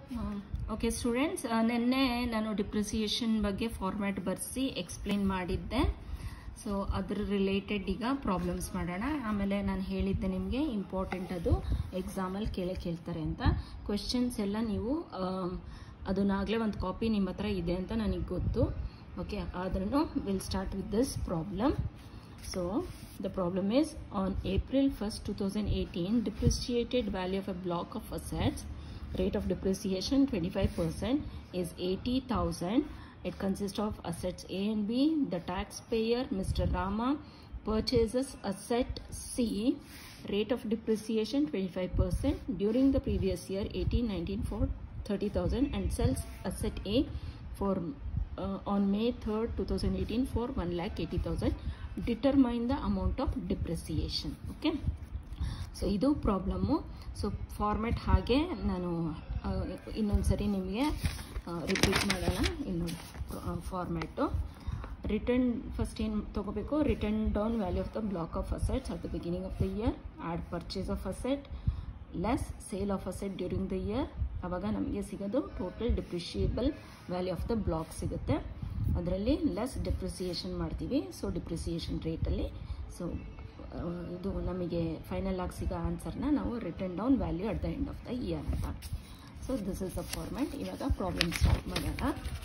Okay students ನಿನ್ನೆ ನಾನು depreciation ಬಗ್ಗೆ ಫಾರ್ಮ್ಯಾಟ್ ಬರೆಸಿ ಎಕ್ಸ್ಪ್ಲೇನ್ ಮಾಡಿದ್ದೆ ಸೊ ಅದ್ರ ರಿಲೇಟೆಡ್ ಈಗ ಪ್ರಾಬ್ಲಮ್ಸ್ ಮಾಡೋಣ ಆಮೇಲೆ ನಾನು ಹೇಳಿದ್ದೆ ನಿಮಗೆ ಇಂಪಾರ್ಟೆಂಟ್ ಅದು ಎಕ್ಸಾಮಲ್ಲಿ ಕೇಳೇ ಕೇಳ್ತಾರೆ ಅಂತ ಕ್ವೆಶನ್ಸ್ ಎಲ್ಲ ನೀವು ಅದನ್ನಾಗಲೇ ಒಂದು ಕಾಪಿ ನಿಮ್ಮ ಹತ್ರ ಇದೆ ಅಂತ ನನಗೆ ಗೊತ್ತು ಓಕೆ ಆದ್ರೂ will start with this problem So the problem is on April 1st 2018 depreciated value of a block of assets rate of depreciation 25% is 80,000 it consists of assets A and B the taxpayer Mr. Rama purchases asset C rate of depreciation 25% during the previous year 18 19 for 30,000 and sells asset A for uh, on May 3rd 2018 for 1 lakh 80,000 determine the amount of depreciation okay so ಇದು problem so format ಹಾಗೆ ನಾನು ಇನ್ನೊಂದು ಸರಿ ನಿಮಗೆ repeat ಮಾಡೋಣ ಇನ್ನೊಂದು format return first ಏನು ತೊಗೋಬೇಕು written down value of the block of assets at the beginning of the year add purchase of asset less sale of asset during the year ಆವಾಗ ನಮಗೆ ಸಿಗೋದು total depreciable value of the block ಸಿಗುತ್ತೆ ಅದರಲ್ಲಿ less depreciation ಮಾಡ್ತೀವಿ so depreciation ರೇಟಲ್ಲಿ so ಇದು ನಮಗೆ final ಆಗಿ ಸಿಗೋ ಆನ್ಸರ್ನ ನಾವು written down value at the end of the year ಅಂತ so this is the format ಇವಾಗ ಪ್ರಾಬ್ಲಮ್ ಸ್ಟಾರ್ಟ್ ಮಾಡೋಣ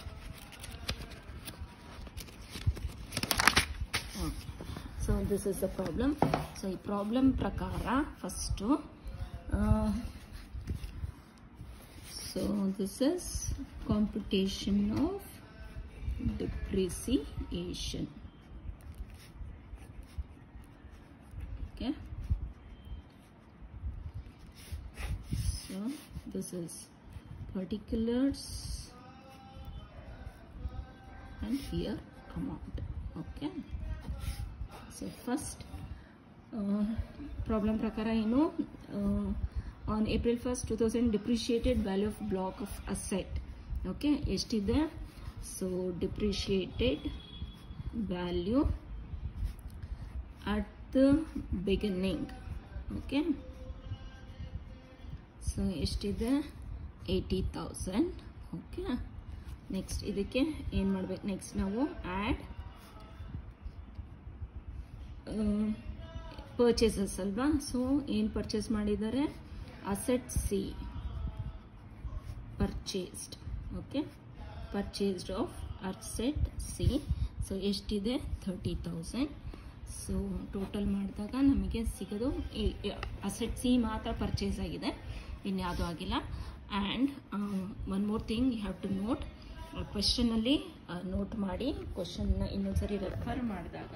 so this is the problem so ಈ ಪ್ರಾಬ್ಲಮ್ ಪ್ರಕಾರ first so this is computation of depreciation okay so this is particulars and here amount okay so first uh, problem prakara ಏನು on April 1st 2000 depreciated value of block of asset okay ಎಷ್ಟಿದೆ so depreciated value at the beginning okay so ಎಷ್ಟಿದೆ eighty thousand okay next ಇದಕ್ಕೆ ಏನು ಮಾಡ್ಬೇಕು next ನಾವು add purchases ಅಲ್ವಾ so ಏನು purchase ಮಾಡಿದ್ದಾರೆ asset C purchased okay purchased of asset C so ಎಷ್ಟಿದೆ ಥರ್ಟಿ ತೌಸಂಡ್ ಸೊ ಟೋಟಲ್ ಮಾಡಿದಾಗ ನಮಗೆ ಸಿಗೋದು ಅಸೆಟ್ ಸಿ ಮಾತ್ರ ಪರ್ಚೇಸ್ ಆಗಿದೆ ಇನ್ಯಾವುದೂ ಆಗಿಲ್ಲ and one more thing you have to note ಕ್ವೆಶನಲ್ಲಿ ನೋಟ್ ಮಾಡಿ ಕ್ವೆಶನ್ನ ಇನ್ನೊಂದ್ಸರಿ ರೆಫರ್ ಮಾಡಿದಾಗ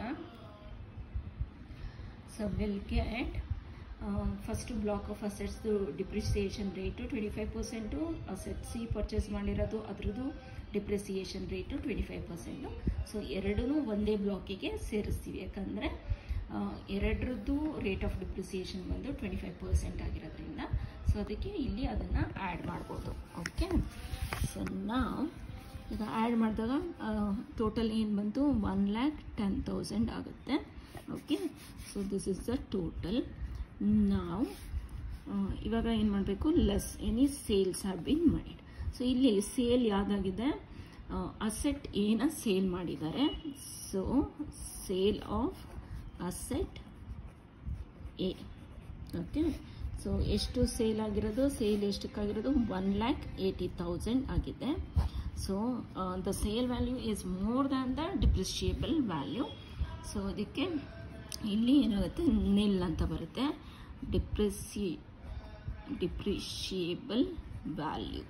so will get first block of ಅಸೆಟ್ಸ್ದು depreciation rate twenty five percent asset C purchase ಮಾಡಿರೋದು ಅದ್ರದ್ದು depreciation rate twenty five percent so ಎರಡೂ ಒಂದೇ ಬ್ಲಾಕಿಗೆ ಸೇರಿಸ್ತೀವಿ ಯಾಕಂದರೆ ಎರಡರದ್ದು ರೇಟ್ ಆಫ್ ಡಿಪ್ರಿಸಿಯೇಷನ್ ಬಂದು ಟ್ವೆಂಟಿ ಫೈವ್ ಪರ್ಸೆಂಟ್ ಆಗಿರೋದ್ರಿಂದ ಸೊ ಅದಕ್ಕೆ ಇಲ್ಲಿ ಅದನ್ನು ಆ್ಯಡ್ ಮಾಡ್ಬೋದು ಓಕೆ ಸೊ ನಾವು ಈಗ ಆ್ಯಡ್ ಮಾಡಿದಾಗ ಟೋಟಲ್ ಏನು ಬಂತು ಒನ್ ಲ್ಯಾಕ್ ಟೆನ್ ತೌಸಂಡ್ ಆಗುತ್ತೆ okay so this is the total ನಾವು ಇವಾಗ ಏನು ಮಾಡಬೇಕು less any sales have been made so ಇಲ್ಲಿ ಸೇಲ್ ಯಾವುದಾಗಿದೆ ಅಸೆಟ್ ಏನ ಸೇಲ್ ಮಾಡಿದ್ದಾರೆ so sale of asset A okay so ಎಷ್ಟು ಸೇಲ್ ಆಗಿರೋದು ಸೇಲ್ ಎಷ್ಟಕ್ಕಾಗಿರೋದು ಒನ್ ಲ್ಯಾಕ್ ಏಯ್ಟಿ ತೌಸಂಡ್ ಆಗಿದೆ so the sale value is more than the depreciable value so ಅದಕ್ಕೆ ಇಲ್ಲಿ ಏನಾಗುತ್ತೆ ನಿಲ್ ಅಂತ ಬರುತ್ತೆ ಡಿಪ್ರಿಸಿ depreciable value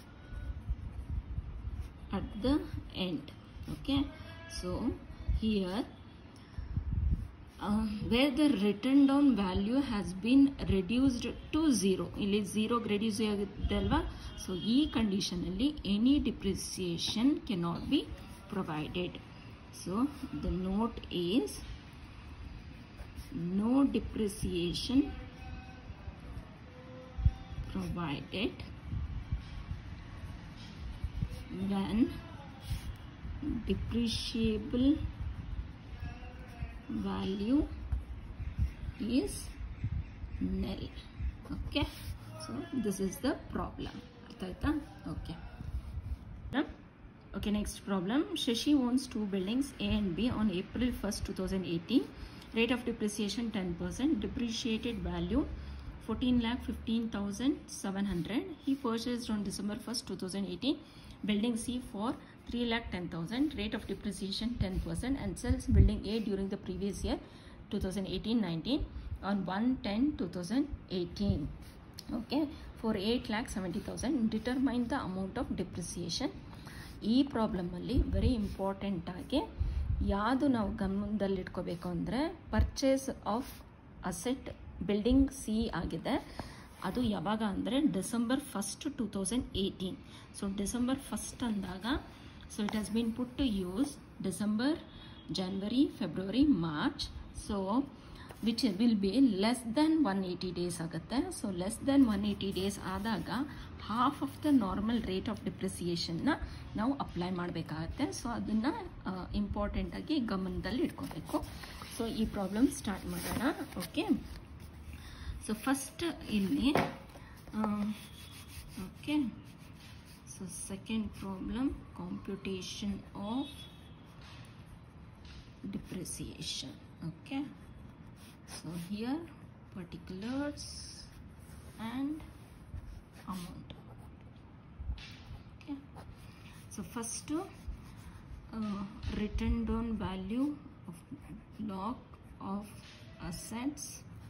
at the end okay so here uh, where the written down value has been reduced to zero ಇಲ್ಲಿ ಝೀರೋಗೆ reduce ಆಗುತ್ತೆ ಅಲ್ವಾ so ಈ ಕಂಡೀಷನಲ್ಲಿ any depreciation cannot be provided so the note is no depreciation provided when depreciable value is nil okay so this is the problem ಅರ್ಥ ಆಯ್ತಾ Okay, next problem. Shashi owns two buildings A and B on April 1st, 2018. Rate of depreciation 10%. Depreciated value 14 lakh 15,700. He purchased on December 1st, 2018 building C for 3 lakh 10,000. Rate of depreciation 10% and sells building A during the previous year 2018-19 on 1 2018 okay for 8 lakh 70,000 determine the amount of depreciation ಈ ಪ್ರಾಬ್ಲಮಲ್ಲಿ very important ಆಗಿ ಯಾವುದು ನಾವು ಗಮನದಲ್ಲಿಟ್ಕೋಬೇಕು ಅಂದರೆ purchase of asset building C ಆಗಿದೆ ಅದು ಯಾವಾಗ ಅಂದರೆ December first two thousand eighteen so December first ಅಂದಾಗ so it has been put to use December January February March so which will be less than one eighty days ಆಗುತ್ತೆ so less than one eighty days ಆದಾಗ half of the normal rate of ಡಿಪ್ರಿಸಿಯೇಷನ್ನ ನಾವು apply ಮಾಡಬೇಕಾಗತ್ತೆ so ಅದನ್ನು ಇಂಪಾರ್ಟೆಂಟಾಗಿ ಗಮನದಲ್ಲಿ ಇಟ್ಕೋಬೇಕು so ಈ problem start ಮಾಡೋಣ ಓಕೆ ಸೊ ಫಸ್ಟ್ ಇಲ್ಲಿ okay so second problem computation of depreciation okay so here particulars and amount okay so first uh, written down value of block of assets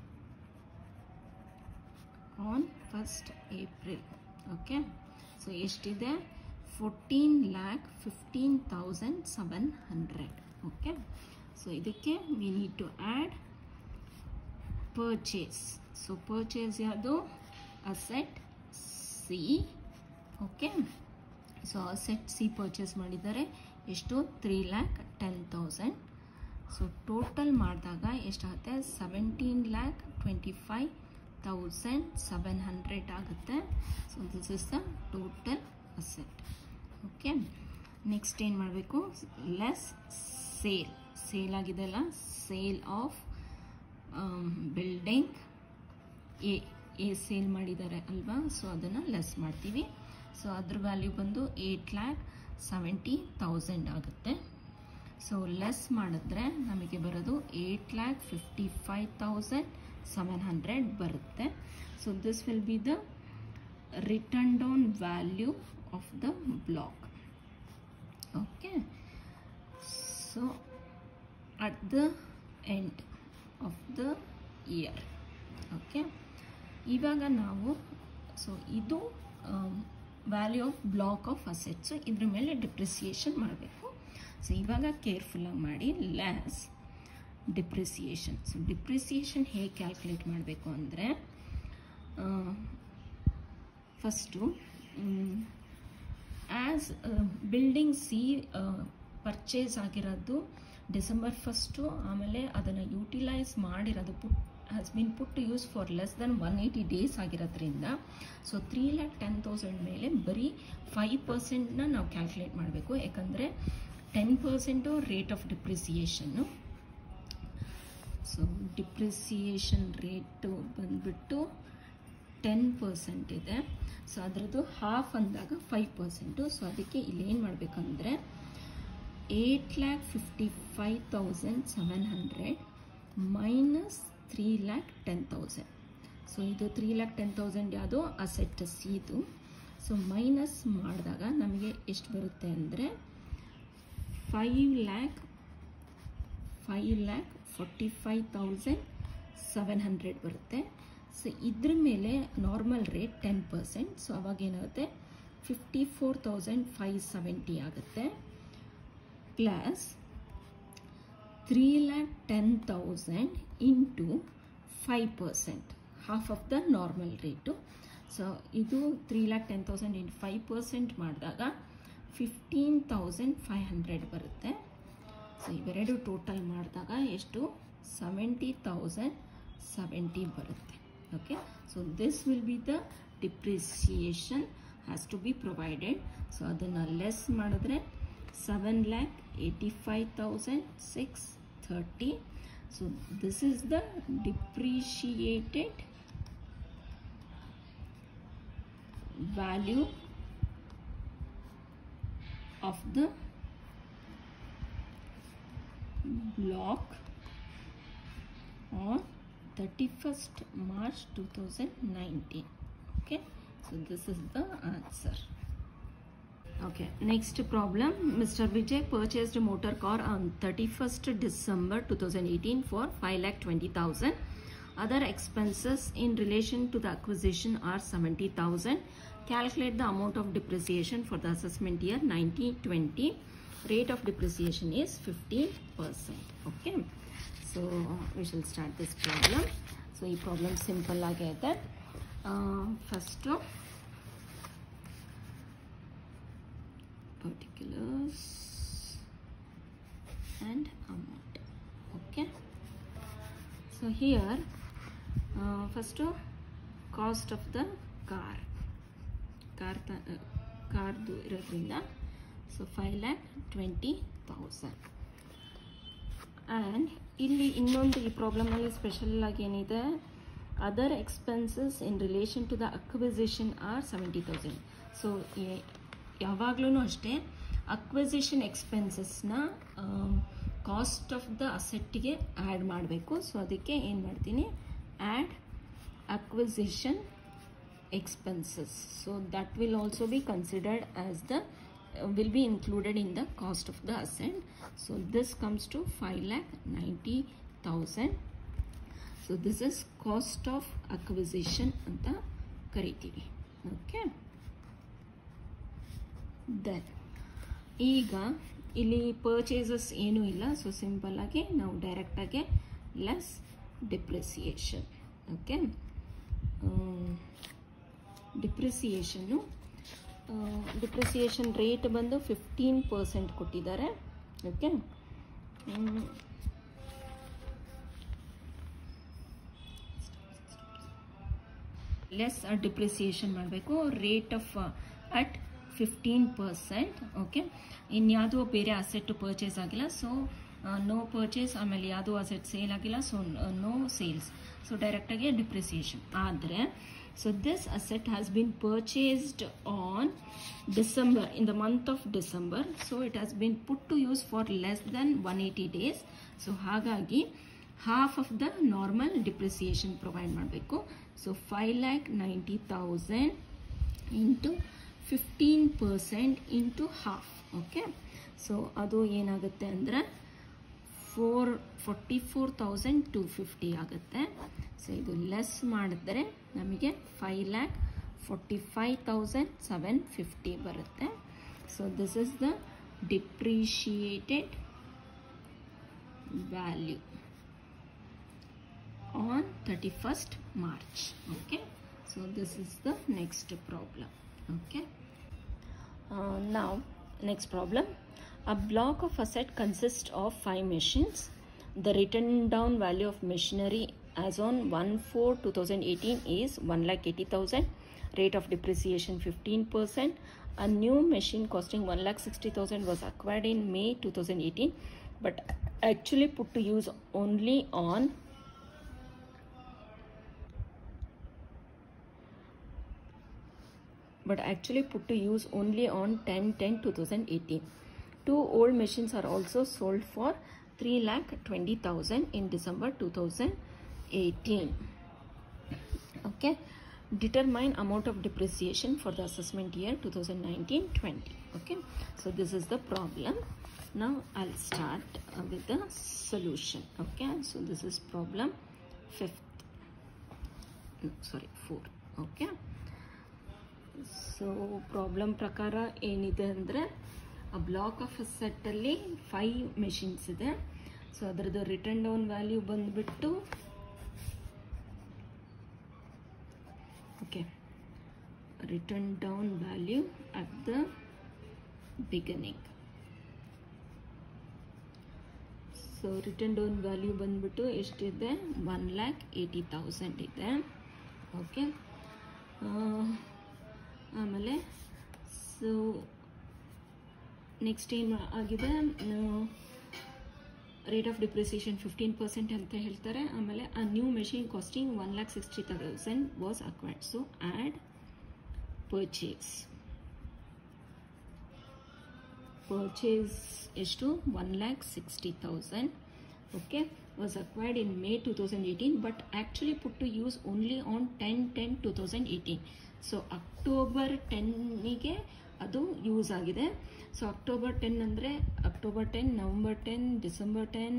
on 1st April okay so ಎಷ್ಟಿದೆ fourteen lakh fifteen thousand seven hundred okay so ಇದಕ್ಕೆ we need to add purchase so purchase ಯಾವುದು asset C okay so asset C purchase ಮಾಡಿದ್ದಾರೆ ಎಷ್ಟು three lakh ten thousand so total ಮಾಡಿದಾಗ ಎಷ್ಟಾಗುತ್ತೆ seventeen lakh twenty five thousand seven hundred ಆಗುತ್ತೆ so this is the total asset okay next ಏನು ಮಾಡಬೇಕು less sale sale ಆಗಿದೆಲ್ಲ sale of building A A sale ಮಾಡಿದ್ದಾರೆ ಅಲ್ವಾ ಸೊ ಅದನ್ನು ಲೆಸ್ ಮಾಡ್ತೀವಿ ಸೊ ಅದ್ರ ವ್ಯಾಲ್ಯೂ ಬಂದು ಏಯ್ಟ್ ಲ್ಯಾಕ್ ಸೆವೆಂಟಿ ತೌಸಂಡ್ ಆಗುತ್ತೆ ಸೊ ಲೆಸ್ ಮಾಡಿದ್ರೆ ನಮಗೆ ಬರೋದು eight lakh fifty five thousand seven hundred ಬರುತ್ತೆ so this will be the written down value of the block okay so at the end of the year okay ಇವಾಗ ನಾವು so ಇದು value of block of assets ಇದ್ರ ಮೇಲೆ depreciation ಮಾಡಬೇಕು so ಇವಾಗ ಕೇರ್ಫುಲ್ಲಾಗಿ ಮಾಡಿ ಲ್ಯಾಸ್ ಡಿಪ್ರಿಸಿಯೇಷನ್ ಸೊ ಡಿಪ್ರಿಸಿಯೇಷನ್ ಹೇಗೆ ಕ್ಯಾಲ್ಕುಲೇಟ್ ಮಾಡಬೇಕು ಅಂದರೆ first as building C purchase ಆಗಿರೋದು ಡಿಸೆಂಬರ್ ಫಸ್ಟು ಆಮೇಲೆ ಅದನ್ನು ಯೂಟಿಲೈಸ್ ಮಾಡಿರೋದು put has been put to use for less than one eighty days ಆಗಿರೋದ್ರಿಂದ so three lakh ten thousand ಮೇಲೆ ಬರೀ ಫೈವ್ ಪರ್ಸೆಂಟ್ನ ನಾವು ಕ್ಯಾಲ್ಕುಲೇಟ್ ಮಾಡಬೇಕು ಯಾಕಂದರೆ ten percent rate of depreciation so depreciation rate ಬಂದ್ಬಿಟ್ಟು ಟೆನ್ ಪರ್ಸೆಂಟ್ ಇದೆ ಸೊ ಅದರದ್ದು ಹಾಫ್ ಅಂದಾಗ ಫೈವ್ ಪರ್ಸೆಂಟು ಸೊ ಅದಕ್ಕೆ ಇಲ್ಲಿ ಏನು ಮಾಡಬೇಕಂದ್ರೆ eight lakh fifty five thousand seven hundred minus three lakh ten thousand so ಇದು ತ್ರೀ ಲ್ಯಾಕ್ ಟೆನ್ ತೌಸಂಡ್ ಯಾವುದು ಅಸೆಟ್ ಸಿದು ಸೊ ಮೈನಸ್ ಮಾಡಿದಾಗ ನಮಗೆ ಎಷ್ಟು ಬರುತ್ತೆ ಅಂದರೆ five lakh five lakh forty five thousand seven hundred ಬರುತ್ತೆ ಸೊ ಇದ್ರ ಮೇಲೆ normal rate ten percent so ಅವಾಗ ಏನಾಗುತ್ತೆ fifty four thousand five seventy ಆಗುತ್ತೆ plus three lakh ten thousand into five percent half of the normal rate so ಇದು three lakh ten thousand into five percent ಮಾಡಿದಾಗ fifteen thousand five hundred ಬರುತ್ತೆ so ಇವೆರಡು total ಮಾಡಿದಾಗ ಎಷ್ಟು seventy thousand seventy ಬರುತ್ತೆ okay so this will be the depreciation has to be provided so ಅದನ್ನು less ಮಾಡಿದ್ರೆ seven lakh eighty five thousand six thirty so this is the depreciated value of the block on 31st March 2019 okay so this is the answer okay next problem Mr. Vijay purchased a motor car on 31st December 2018 for 5 lakh 20,000 other expenses in relation to the acquisition are 70,000 calculate the amount of depreciation for the assessment year 1920 rate of depreciation is 15 percent okay so we shall start this problem so ಈ problem simple ಆಗೇ ಇದೆ first particulars and amount okay so here uh, first uh, cost of the car car ಕಾರ್ದು ಇರೋದ್ರಿಂದ so five lakh twenty thousand and ಇಲ್ಲಿ ಇನ್ನೊಂದು ಈ ಪ್ರಾಬ್ಲಮಲ್ಲಿ special ಆಗಿ ಏನಿದೆ other expenses in relation to the acquisition are seventy thousand so ಯಾವಾಗಲೂ ಅಷ್ಟೇ ಅಕ್ವಿಸಿಷನ್ ಎಕ್ಸ್ಪೆನ್ಸಸ್ನ ಕಾಸ್ಟ್ ಆಫ್ ದ ಅಸೆಟ್ಟಿಗೆ ಆ್ಯಡ್ ಮಾಡಬೇಕು ಸೊ ಅದಕ್ಕೆ ಏನು ಮಾಡ್ತೀನಿ add acquisition expenses so that will also be considered as the uh, will be included in the cost of the asset so this comes to 5 lakh 90000 so this is cost of acquisition ಅಂತ ಕರಿತೀವಿ okay then ಈಗ ಇಲ್ಲಿ purchases ಏನೂ ಇಲ್ಲ so simple ಆಗಿ ನಾವು ಡೈರೆಕ್ಟಾಗಿ less depreciation okay depreciation depreciation rate ಬಂದು ಫಿಫ್ಟೀನ್ ಪರ್ಸೆಂಟ್ ಕೊಟ್ಟಿದ್ದಾರೆ ಓಕೆ ಲೆಸ್ ಡಿಪ್ರಿಸಿಯೇಷನ್ ಮಾಡಬೇಕು rate of at fifteen percent okay ಇನ್ಯಾವುದೋ ಬೇರೆ ಅಸೆಟ್ ಪರ್ಚೇಸ್ ಆಗಿಲ್ಲ ಸೊ ನೋ ಪರ್ಚೇಸ್ ಆಮೇಲೆ ಯಾವುದೋ ಅಸೆಟ್ ಸೇಲ್ ಆಗಿಲ್ಲ ಸೊ ನೋ ಸೇಲ್ಸ್ ಸೊ ಡೈರೆಕ್ಟಾಗಿ ಡಿಪ್ರಿಸಿಯೇಷನ್ ಆದರೆ So this asset has been purchased on December, in the month of December. So it has been put to use for less than 180 days. So ಹಾಗಾಗಿ half of the normal depreciation provide ಮಾಡಬೇಕು so five lakh ninety thousand into fifteen percent into half okay so ಅದು ಏನಾಗುತ್ತೆ ಅಂದರೆ four forty four thousand two fifty ಆಗುತ್ತೆ so ಇದು less ಮಾಡಿದ್ರೆ ನಮಗೆ five lakh forty five thousand seven fifty ಬರುತ್ತೆ so this is the depreciated value on thirty first March okay so this is the next problem okay ನಾವು next problem A block of asset consists of five machines. The written down value of machinery as on 1-4-2018 is 1,80,000. Rate of depreciation 15%. A new machine costing 1,60,000 was acquired in May 2018 but actually put to use only on but actually put to use only on 10-10-2018. Two old machines are also sold for 3 lakh 20,000 in December 2018. Okay. Determine amount of depreciation for the assessment year 2019-20. Okay. So this is the problem. Now I'll start uh, with the solution. Okay. So this is problem fifth. No, sorry, fourth. Okay. So problem ಪ್ರಕಾರ ಏನಿದೆ ಅಂದರೆ ಆ block of ಸೆಟ್ಟಲ್ಲಿ five machines ಇದೆ so ಅದರದ್ದು written down value ಬಂದುಬಿಟ್ಟು okay written down value at the beginning so written down value ಬಂದ್ಬಿಟ್ಟು ಎಷ್ಟಿದೆ ಒನ್ ಲ್ಯಾಕ್ ಏಯ್ಟಿ ತೌಸಂಡ್ ಇದೆ ಓಕೆ ಆಮೇಲೆ ಸೊ ನೆಕ್ಸ್ಟ್ ಏನು ಆಗಿದೆ rate of depreciation fifteen percent ಅಂತ ಹೇಳ್ತಾರೆ ಆಮೇಲೆ ಆ new machine costing one lakh sixty thousand was acquired so add purchase purchase ಎಷ್ಟು one lakh sixty thousand okay was acquired in May two thousand eighteen but actually put to use only on ten ten two thousand eighteen so October ಟೆನ್ನಿಗೆ ಅದು use ಆಗಿದೆ so October ten ಅಂದರೆ October ten November ten December ten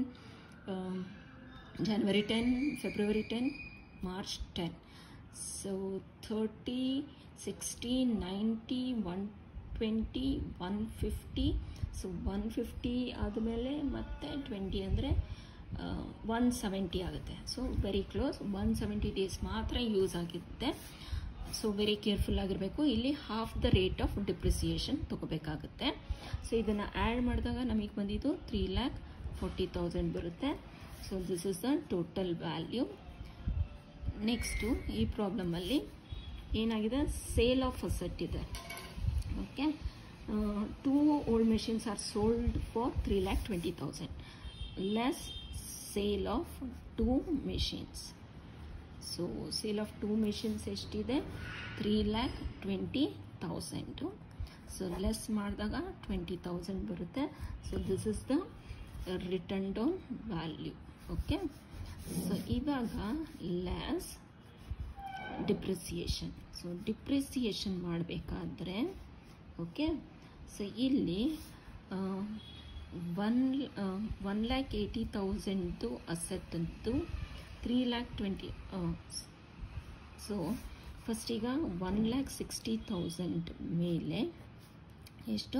January ten February ten March ten so thirty sixty ninety one twenty one fifty so one fifty ಆದಮೇಲೆ ಮತ್ತೆ twenty ಅಂದರೆ one seventy ಆಗುತ್ತೆ so very close one seventy days ಮಾತ್ರ use ಆಗುತ್ತೆ so very careful ಆಗಿರಬೇಕು ಇಲ್ಲಿ half the rate of depreciation ತೊಗೋಬೇಕಾಗುತ್ತೆ so ಇದನ್ನು ಆ್ಯಡ್ ಮಾಡಿದಾಗ ನಮಗೆ ಬಂದಿದ್ದು ತ್ರೀ ಲ್ಯಾಕ್ ಫೋರ್ಟಿ ತೌಸಂಡ್ ಬರುತ್ತೆ so this is the total value next ಈ ಪ್ರಾಬ್ಲಮಲ್ಲಿ ಏನಾಗಿದೆ ಸೇಲ್ ಆಫ್ ಅಸೆಟ್ ಇದೆ okay two old machines are sold for three lakh twenty thousand less sale of two machines so sale of two machines ಎಷ್ಟಿದೆ three lakh twenty thousand so less ಮಾಡಿದಾಗ twenty thousand ಬರುತ್ತೆ so this is the written down value okay so ಇವಾಗ less depreciation so depreciation ಮಾಡಬೇಕಾದ್ರೆ okay so ಇಲ್ಲಿ one one lakh eighty ತೌಸಂಡ್ದು ಅಸೆಟ್ಟಂತು three lakh twenty so first ಈಗ one lakh sixty thousand ಮೇಲೆ ಎಷ್ಟು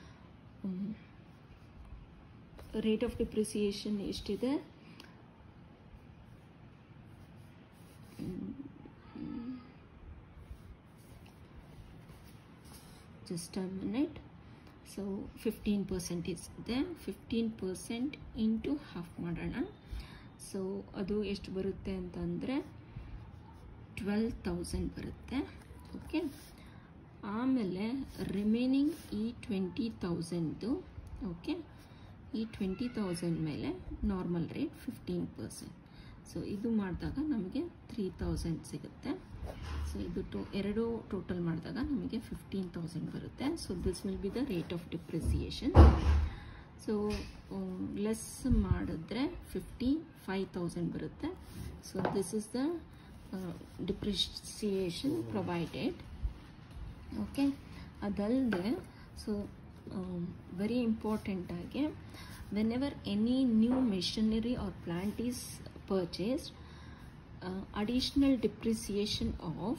ರೇಟ್ ಆಫ್ ಡಿಪ್ರಿಸಿಯೇಷನ್ ಎಷ್ಟಿದೆ just a minute so 15 percent is there 15 percent into half ಮಾಡೋಣ ಸೊ ಅದು ಎಷ್ಟು ಬರುತ್ತೆ ಅಂತಂದರೆ ಟ್ವೆಲ್ ತೌಸಂಡ್ ಬರುತ್ತೆ ಓಕೆ ಆಮೇಲೆ ರಿಮೈನಿಂಗ್ ಈ ಟ್ವೆಂಟಿ ತೌಸಂಡ್ದು ಓಕೆ ಈ ಟ್ವೆಂಟಿ ತೌಸಂಡ್ ಮೇಲೆ normal rate fifteen percent so ಇದು ಮಾಡಿದಾಗ ನಮಗೆ ತ್ರೀ ತೌಸಂಡ್ ಸಿಗುತ್ತೆ ಸೊ ಇದು ಟೋ ಎರಡು ಟೋಟಲ್ ಮಾಡಿದಾಗ ನಮಗೆ ಫಿಫ್ಟೀನ್ ತೌಸಂಡ್ ಬರುತ್ತೆ so this will be the rate of depreciation so less ಮಾಡಿದ್ರೆ ಫಿಫ್ಟಿ ಫೈವ್ ತೌಸಂಡ್ ಬರುತ್ತೆ so this is the depreciation provided okay ಅದಲ್ಲದೆ ಸೊ ವೆರಿ ಇಂಪಾರ್ಟೆಂಟಾಗಿ whenever any new machinery or plant is purchased uh, additional depreciation of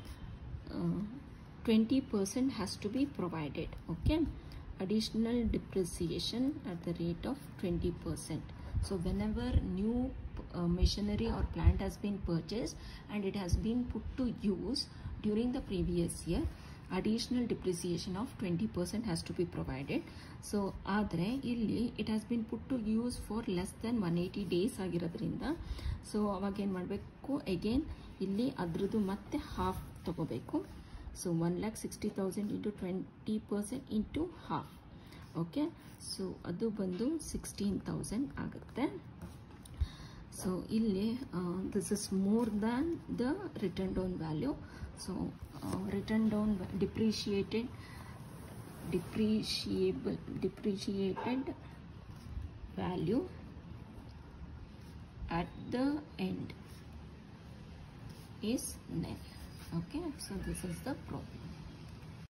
uh, 20% has to be provided okay additional depreciation at the rate of 20% so whenever new uh, machinery or plant has been purchased and it has been put to use during the previous year additional depreciation of 20% has to be provided ಸೊ ಆದರೆ ಇಲ್ಲಿ it has been put to use for less than one eighty days ಆಗಿರೋದ್ರಿಂದ so ಅವಾಗ ಏನು ಮಾಡಬೇಕು again ಇಲ್ಲಿ ಅದ್ರದ್ದು ಮತ್ತೆ ಹಾಫ್ ತಗೋಬೇಕು so one lakh sixty thousand into twenty percent into half okay so ಅದು ಬಂದು ಸಿಕ್ಸ್ಟೀನ್ ತೌಸಂಡ್ ಆಗುತ್ತೆ ಸೊ ಇಲ್ಲಿ this is more than the written down value so written down depreciated depreciable depreciated value at the end is nil okay so this is the problem